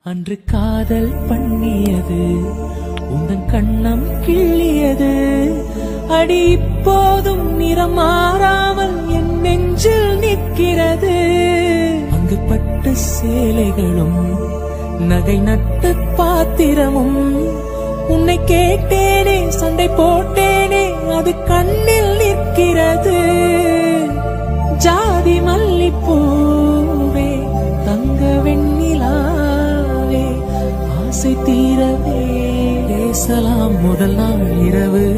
அன்று காதல் பண்ணியது உந்தன் கண்ணம் கிள்ளியது அடி இப்போதும் நிறம் மாறாமல் என் நெஞ்சில் நிற்கிறது அங்கு பட்ட சேலைகளும் நகை நட்ட பாத்திரமும் உன்னை கேட்டேனே சண்டை போட்டேனே அது கண்ணில் நிற்கிறது ஜாதி மல்லிப்பூவே தங்க வெண்ணிலாவே ஆசை தீரவே பேசலாம் முதல் நாள் இரவு